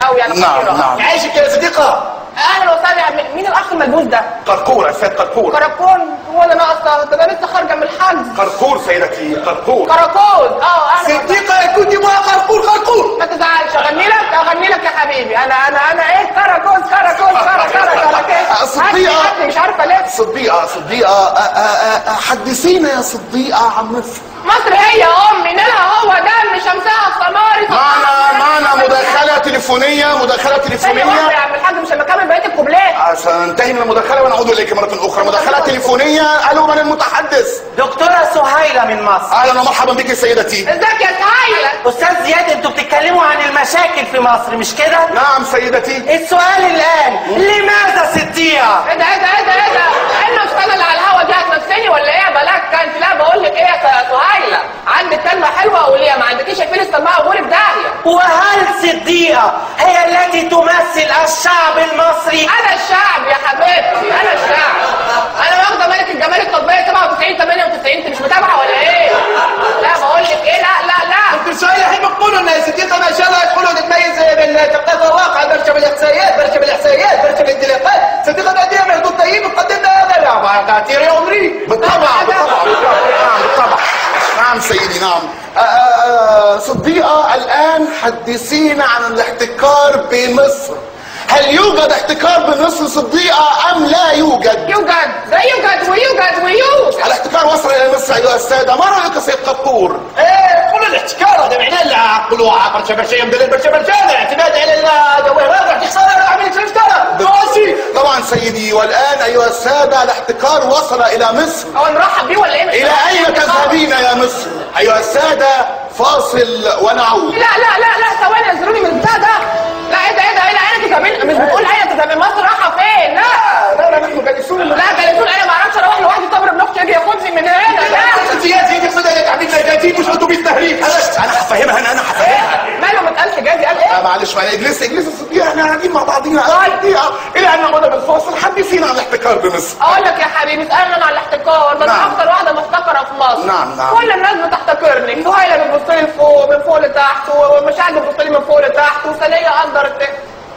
قوي يعني نعم خطيرة. نعم يعيشك يا صديقه اهلا وسهلا مين الاخ الملبوس ده قرقور السيد قرقور كراكون هو اللي ناقصه ده انا لسه خارجه من الحجز قرقور سيدتي قرقور كراكون اه اهلا وسهلا. صديقه كنت مع قرقور قرقور ما تزعلش اغني لك اغني لك يا حبيبي انا انا انا ايه كراكوز كراكوز كرا كرا كراكوز صديقة. هات لي مش عارفه ليه صديقة صديقة أ- أ- أ- حدثينا يا صديقة عن مصر مصر هي يا امي نيلها هو دم شمسها في سماري معنا معنا مداخلة تليفونية مداخلة ثانية واحدة يا تليفونية عم الحاج مش لما اكمل بقية الكوبليه عشان ننتهي من المداخلة ونعود إليك مرة أخرى مداخلة تليفونية ألو من المتحدث دكتورة سهيلة من مصر أهلا ومرحبا بك سيدتي ازيك يا سهيلة أستاذ زياد أنتوا بتتكلموا عن المشاكل في مصر مش كده؟ نعم سيدتي السؤال الآن لماذا صديقة؟ ايه ده ايه ده ايه ده ايه ده ايه النفسانة اللي على الهوا دي هتنفسني ولا ايه يا بلاك كانت لا بقول لك ايه يا س- سهيلة عندك كلمة حلوة قوليها ما عندكيش يا فين السماعة وقولي في داهية وهل صديقة هي التي تمثل الشعب المصري؟ انا الشعب يا حبيبتي انا الشعب انا واخده ملك الجمال التطبيقيه 97 98 انت مش متابعه ولا ايه لا بقول لك ايه لا لا لا كنت سؤال يحب يقولوا ان صديقه ما شاء الله يدخلوا تتميز بالثقافه الواقع برشا بالاحصائيات برشا بالاحصائيات برشا بالانطلاقات صديقه قديمه يقول طيب وقدم لنا هذا تيري عمري بالطبع بالطبع بالطبع نعم بالطبع نعم سيدي نعم آه، آه، آه، صديقة الآن حدثينا عن الاحتكار بمصر هل يوجد احتكار بمصر صديقة أم لا يوجد؟ يوجد ده يوجد ويوجد ويوجد الاحتكار وصل إلى مصر أيها السادة ما رأيك سيد قطور؟ ايه كل الاحتكار هذا معناه اللي عقلوها برشا برشا يمدل برشا برشا اعتماد على الجوهر هذا راح تخسر عمليه الاحتكار دراسي طبعا سيدي والآن أيها السادة الاحتكار وصل إلى مصر هو نرحب بيه ولا ايه مش إلى فاهمة. أين تذهبين يا مصر؟ أيها السادة فاصل ونعود لا لا لا لا ثواني انزلوني من البتاع ده لا ايه ده ايه ده ايه ده انا تتابعين مش بتقول اين تتابعين مصر رايحه فين لا لا لا نحن جالسون لا جالسون انا ما اعرفش اروح لوحدي صبر ابن اختي يجي ياخدني من هنا لا سياسي تقصد انك عبيد نجاتي مش اتوبيس تهريب أنا هفهمها أنا أنا هفهمها ماله ما اتقالش جازي قال آه، ايه معلش معلش اجلس اجلس يا صديقي احنا قاعدين مع بعضينا دقيقة إلى أن نعود بالفاصل حدثينا عن الاحتكار بمصر اقول لك يا حبيبي اسالنا عن الاحتكار ده انا نعم. اكتر واحده محتكره في مصر نعم، نعم. كل الناس بتحتكرني سهيله بتبص لي لفوق من فوق لتحت ومشاعر بتبص لي من فوق لتحت وسنيه اندر التك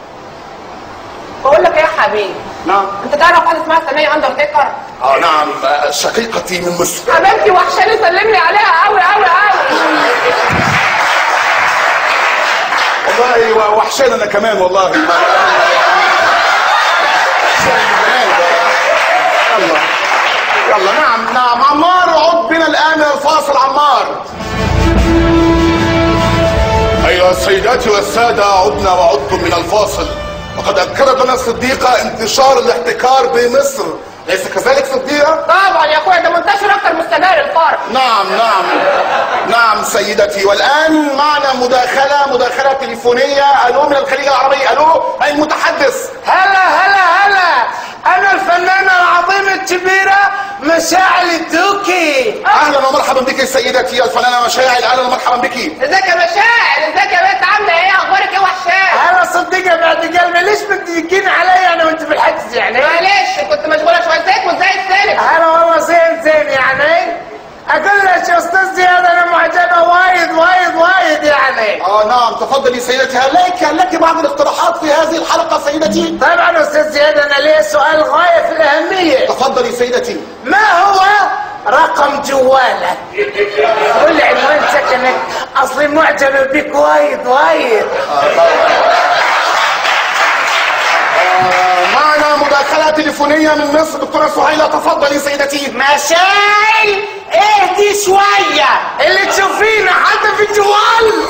بقول لك ايه يا حبيبي نعم انت تعرف حاجه اسمها ثانيه اندر تيكر اه نعم آه، شقيقتي من مصر حبيبتي وحشاني سلم لي عليها قوي قوي قوي والله و- وحشان انا كمان والله يلا يلا نعم نعم عمار عد بنا الان الى الفاصل عمار ايها السيدات والساده عدنا وعدتم من الفاصل وقد اكدت لنا الصديقه انتشار الاحتكار بمصر ليس كذلك صديقه طبعا يا اخويا ده منتشر اكتر من السجاير الفرق نعم نعم نعم سيدتي والآن معنا مداخلة مداخلة تليفونية ألو من الخليج العربي ألو المتحدث هلا هلا هلا أنا الفنانة العظيمة الكبيرة مشاعل الدوكي أهلا ومرحبا بك سيدتي الفنانة مشاعل أهلا ومرحبا بك ازيك يا مشاعر ازيك يا بنت عامله ايه اخبارك ايه وحشاك أنا صديقة بعد قلبي ليش بتجيكين علي أنا وأنت في الحجز يعني؟ معلش كنت مشغوله شويه زيك وازاي السالك أنا والله زين زين يعني أقول لك يا أستاذ زياد أنا معجبة وايد وايد وايد يعني آه نعم تفضلي سيدتي هل لك هل لك بعض الاقتراحات في هذه الحلقة سيدتي طبعا أستاذ زياد أنا لي سؤال غاية في الأهمية تفضلي سيدتي ما هو رقم جوالك؟ قول لي عنوان سكنك أصلي معجبة بك وايد وايد آه معنا مداخلة تليفونية من مصر دكتورة سهيلة تفضلي سيدتي مشاعل اهدي شوية اللي تشوفينا حتى في الجوال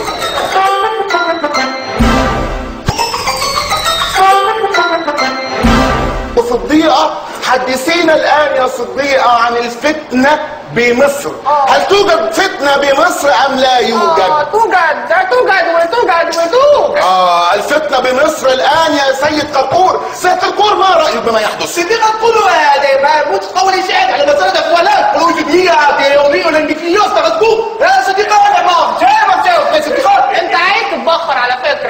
وصديقة حدثينا الآن يا صديقة عن الفتنة بمصر هل توجد فتنة بمصر أم لا اه يوجد؟ توجد ده توجد وتوجد وتوجد آه الفتنة بمصر الآن يا سيد قرقور سيد قرقور ما رأيك بما يحدث؟ صديقة تقولوا هذا ما مو تقول إشاعات على مسألة أخوانات قولوا جدية يومية ولا نبيكيوس تغذبوه يا صديقة أنا ما جاوب جاوب يا صديقة انت عايز تتبخر على فكره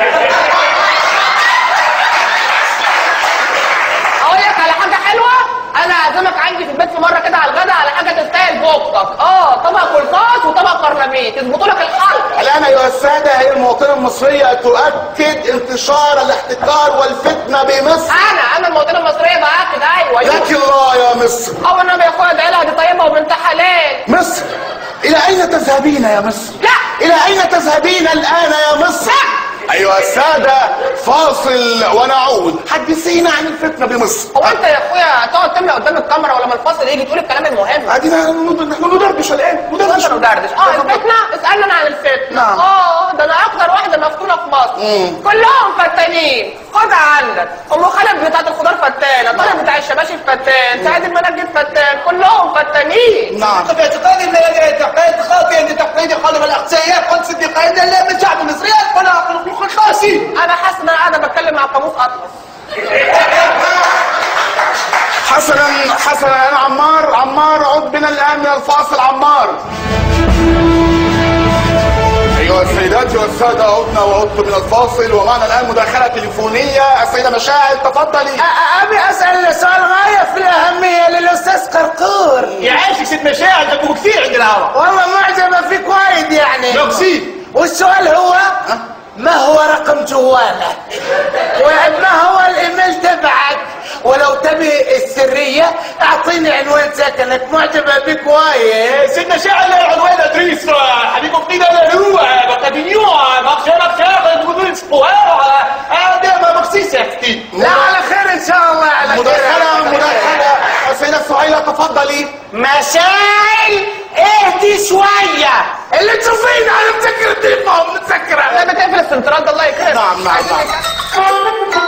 اقول لك على حاجه حلوه انا اعزمك عندي في البيت في مره كده على الغدا على حاجه تستاهل بوقك اه طبق كلفات وطبق القرنبيط يظبطوا لك الحلق الآن أيها السادة هي المواطنة المصرية تؤكد انتشار الاحتكار والفتنة بمصر انا انا المواطنه المصريه باكد ايوه لك الله يا مصر او النبي يا اخويا ادعي لها دي طيبه وبنت حلال مصر إلى أين تذهبين يا مصر؟ لا. إلى أين تذهبين الآن يا مصر؟ لا. أيها السادة فاصل ونعود حدثينا عن الفتنة بمصر هو انت يا اخويا هتقعد تملى قدام الكاميرا ولما الفصل يجي تقول الكلام المهم عادينا نحن ندردش الآن ندردش نقدر ندردش اه الفتنه اسالنا انا عن الفتنه نعم. اه ده انا اكتر واحده مفتونه في مصر مم. كلهم فتانين خد عندك ام خالد بتاعت الخضار فتانه طارق بتاع الشباشب فتان سعيد المنجد فتان كلهم فتانين نعم في اعتقادي ان تقليد خاطئ ان تقليد خالف الاقصيات قد صديقين الا من شعب مصري فلا اخلق الخاسي انا حاسس ان انا قاعده بتكلم مع قاموس اطلس حسنا حسنا يا عمار عمار عد بنا الآن من الفاصل عمار أيها السيدات والسادة عدنا وعدت من الفاصل ومعنا الآن مداخلة تليفونية السيدة مشاهد تفضلي ابي اسال سؤال غايه في الاهميه للاستاذ قرقور يعيشك ست مشاعر تكون كثير عند الهواء والله معجبه فيك وايد يعني نقصي والسؤال هو ما هو رقم جوالك وما هو الايميل تبعك ولو تبي السريه اعطيني عنوان سكنك معجبه بك وايد ست مشاعر لا العنوان ادريس حبيب قيد لا روح بقدينيو مقشة مقشة تقولون سبوها هذا ما مقصيص يا اختي لا على خير ان شاء الله على خير مداخلة مداخلة السيدة سهيلة تفضلي مشاعل اهدي شويه اللي تشوفين انا مسكر التليفون متسكره لا بتقفل السنترال الله يكرمك نعم نعم نعم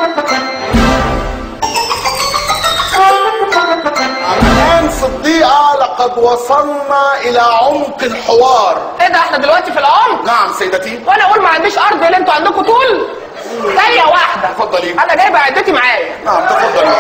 الآن صديقة لقد وصلنا إلى عمق الحوار ايه ده احنا دلوقتي في العمق نعم سيدتي وانا اقول ما عنديش ارض اللي انتوا عندكم طول ثانيه واحده اتفضلي. انا جايبه عدتي معايا نعم تفضلي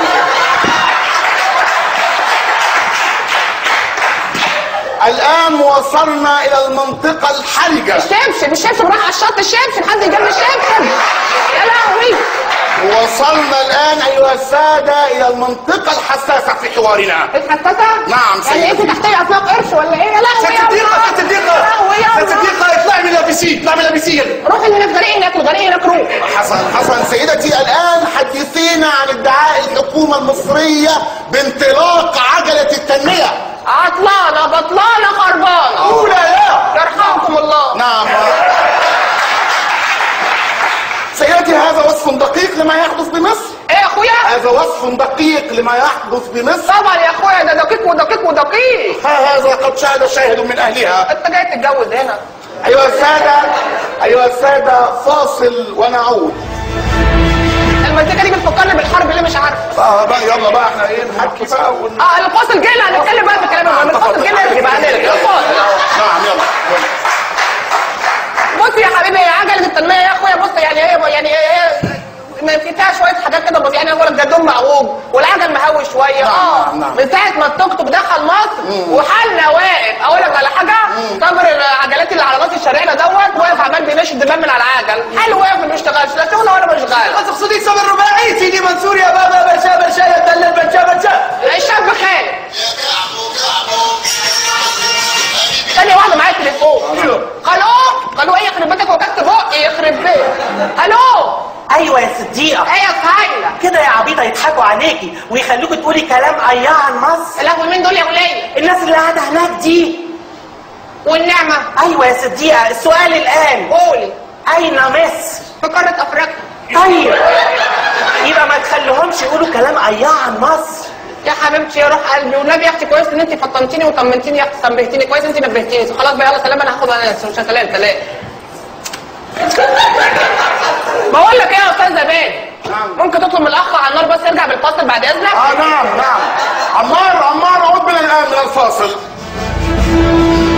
الآن وصلنا إلى المنطقة الحرجة الشمشم الشمشم راح على الشط الشمشم حد يجيب لي الشمشم يا لهوي وصلنا الآن أيها السادة إلى المنطقة الحساسة في حوارنا الحساسه نعم، يعني ايه سيدتي. تحتيه اسماء قرش ولا ايه يا لهوي يا صديقة الله. صديقة يا لهوي يا الله. صديقة اطلعي من الابيسين اطلعي من الابيسين روح اللي هناك غريق هناك والغريق هناك روح حسن حسن سيدتي الآن حدثينا عن ادعاء الحكومة المصرية بانطلاق عجلة التنمية عطلانه بطلانه خربانه اولى يا يرحمكم الله نعم سيدتي هذا وصف دقيق لما يحدث بمصر ايه يا اخويا هذا وصف دقيق لما يحدث بمصر طبعا يا اخويا ده دقيق ودقيق ودقيق ها هذا قد شاهد شاهد من أهلها انت جاي تتجوز هنا أيها السادة أيها السادة فاصل ونعود المزيكا دي بتفكرني بالحرب اللي مش عارفه اه بقى يلا بقى احنا ايه نحكي بقى ون... اه الفاصل جاي لا هنتكلم بقى في الكلام المهم الفاصل جاي نرجع بقى نرجع الفاصل نعم يلا بص يا حبيبي هي عجله التنميه يا اخويا بص يعني هي يعني هي ما في فيها شويه حاجات كده بس يعني اقول لك ده دم معوج والعجل مهوي شويه نعم، اه نعم، نعم. من ساعه ما التوك توك دخل مصر وحالنا واقف اقول لك على حاجه صبر العجلات اللي على راس الشارع دوت واقف عمال بيمشي الدمام من على العجل حلو واقف ما بيشتغلش لا شغل ولا مشغال ما تقصدي صبر رباعي سيدي منصور يا بابا بشا بشا يا دلال بشا بشا الشاب خالد ثانية واحدة معايا التليفون الو الو ايه يخرب بيتك وجدت بقي يخرب بيتك الو ايوه يا صديقه ايه يا سهيلة كده يا عبيطه يضحكوا عليكي ويخلوكي تقولي كلام اياه عن مصر القهوة مين دول يا ولية الناس اللي قاعده هناك دي والنعمة ايوه يا صديقه السؤال الان قولي اين مصر في قارة افريقيا طيب يبقى ما تخليهمش يقولوا كلام اياه عن مصر يا حبيبتي يا روح قلبي والنبي يا اختي كويس ان انت فطنتيني وطمنتيني يا اختي تنبهتيني كويس انت نبهتيني خلاص بقى يلا سلام انا هاخد انا مش سلام سلام بقول لك ايه يا استاذ زبادي ممكن تطلب من الاخ على النار بس يرجع بالفصل بعد اذنك اه نعم نعم عمار عمار عد بنا الان من الفاصل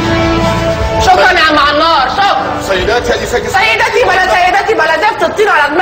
شكرا يا عم عمار شكرا سيداتي اليسا جسم سيدتي بلا سيدتي بلا زفت الطين على